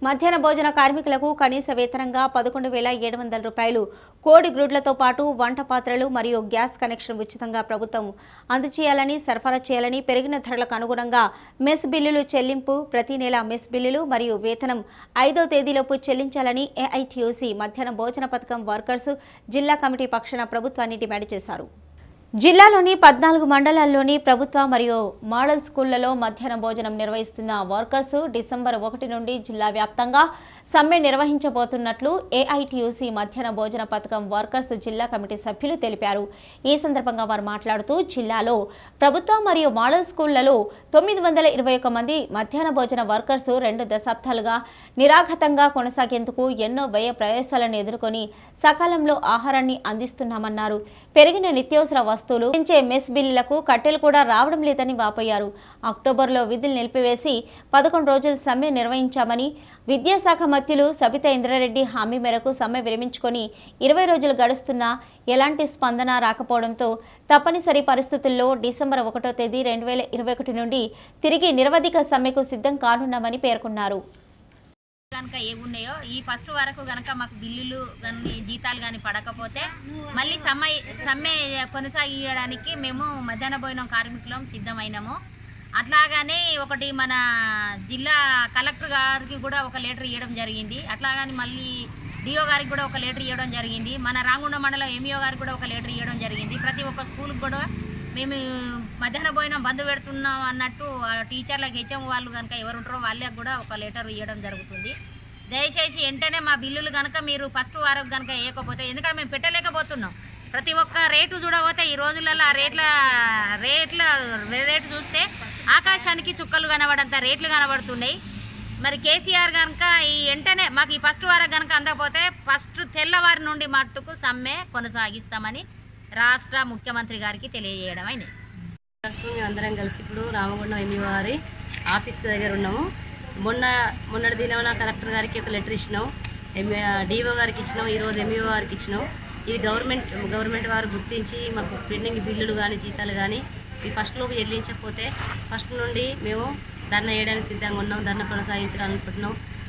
మధ్యాహ్న భోజన కార్మికులకు కనీస వేతనంగా పదకొండు వేల ఏడు వందల రూపాయలు కోడి గ్రుడ్లతో పాటు వంట పాత్రలు మరియు గ్యాస్ కనెక్షన్ ఉచితంగా ప్రభుత్వం అందజేయాలని సరఫరా చేయాలని పెరిగిన ధరలకు అనుగుణంగా మెస్ బిల్లులు చెల్లింపు ప్రతి నెల మెస్ బిల్లులు మరియు వేతనం ఐదో తేదీలోపు చెల్లించాలని ఏఐటీయూసీ మధ్యాహ్న భోజన పథకం వర్కర్స్ జిల్లా కమిటీ పక్షాన ప్రభుత్వాన్ని డిమాండ్ చేశారు జిల్లాలోని పద్నాలుగు మండలాల్లోని ప్రభుత్వ మరియు మోడల్ స్కూళ్లలో మధ్యాహ్న భోజనం నిర్వహిస్తున్న వర్కర్స్ డిసెంబర్ ఒకటి నుండి జిల్లా వ్యాప్తంగా సమ్మె నిర్వహించబోతున్నట్లు ఏఐటియుసి మధ్యాహ్న భోజన పథకం వర్కర్స్ జిల్లా కమిటీ సభ్యులు తెలిపారు ఈ సందర్భంగా వారు మాట్లాడుతూ జిల్లాలో ప్రభుత్వ మరియు మోడల్ స్కూళ్లలో తొమ్మిది వందల ఇరవై ఒక్క మంది మధ్యాహ్న భోజన వర్కర్స్ రెండు దశాబ్దాలుగా నిరాఘతంగా కొనసాగేందుకు ఎన్నో వ్యయ ప్రయాసాలను ఎదుర్కొని సకాలంలో ఆహారాన్ని అందిస్తున్నామన్నారు పెరిగిన నిత్యావసర వస్తువులు పెంచే మెస్ బిల్లులకు కట్టెలు కూడా రావడం లేదని వాపోయారు అక్టోబర్లో విధులు నిలిపివేసి పదకొండు రోజులు సమ్మె నిర్వహించామని విద్యాశాఖ మంత్రులు సబితా ఇంద్రారెడ్డి హామీ మేరకు సమ్మె విరమించుకొని ఇరవై రోజులు గడుస్తున్నా ఎలాంటి స్పందన రాకపోవడంతో తప్పనిసరి పరిస్థితుల్లో డిసెంబర్ ఒకటో తేదీ రెండు వేల ఇరవై ఒకటి నుండి తిరిగి నిరవధిక సమ్మెకు సిద్ధం కానున్నామని పేర్కొన్నారు కనుక ఏమున్నాయో ఈ ఫస్ట్ వరకు కనుక మాకు బిల్లులు కానీ జీతాలు కానీ పడకపోతే మళ్ళీ సమ్మె సమ్మె కొనసాగించడానికి మేము మధ్యాహ్న భోజనం కార్మికులం సిద్ధమైనాము అట్లాగానే ఒకటి మన జిల్లా కలెక్టర్ గారికి కూడా ఒక లెటర్ ఇవ్వడం జరిగింది అట్లాగని మళ్ళీ డిఓ గారికి కూడా ఒక లెటర్ ఇవ్వడం జరిగింది మన రాంగుండ మండలం ఎంఈఓ గారికి కూడా ఒక లెటర్ ఇవ్వడం జరిగింది ప్రతి ఒక్క స్కూల్కి కూడా మేము మధ్యాహ్న భోజనం బంద్ పెడుతున్నాం అన్నట్టు ఆ టీచర్లకు హెచ్ఎం వాళ్ళు కనుక ఎవరు ఉంటారో వాళ్ళకి కూడా ఒక లెటర్ ఇవ్వడం జరుగుతుంది దయచేసి వెంటనే మా బిల్లులు కనుక మీరు ఫస్ట్ వారం కనుక వేయకపోతే ఎందుకంటే మేము పెట్టలేకపోతున్నాం ప్రతి ఒక్క రేటు చూడబోతే ఈ రోజులలో ఆ రేట్ల రేట్ల రేటు చూస్తే ఆకాశానికి చుక్కలు కనబడంత రేట్లు కనబడుతున్నాయి మరి కేసీఆర్ కనుక ఈ వెంటనే మాకు ఈ ఫస్ట్ వారం కనుక అందకపోతే ఫస్ట్ తెల్లవారి నుండి మట్టుకు సమ్మె కొనసాగిస్తామని రాష్ట్ర ముఖ్యమంత్రి గారికి తెలియజేయడం అయినది ప్రస్తుతం మేము అందరం కలిసి ఇప్పుడు రామగుండం ఎంఈ వారి ఆఫీస్ దగ్గర ఉన్నాము మొన్న మొన్నటి దినమున కలెక్టర్ గారికి ఒక లెటర్ ఇచ్చినాం ఎంఏ డిఓ గారికి ఇచ్చినాం ఈరోజు ఎంఈఓ గారికి ఇచ్చినాం ఇది గవర్నమెంట్ గవర్నమెంట్ వారు గుర్తించి మాకు పెండింగ్ బిల్లులు కానీ జీతాలు కానీ ఈ ఫస్ట్లోపు చెల్లించకపోతే ఫస్ట్ నుండి మేము ధర్నా వేయడానికి సిద్ధంగా ఉన్నాం ధర్నా కొనసాగించాలనుకుంటున్నాం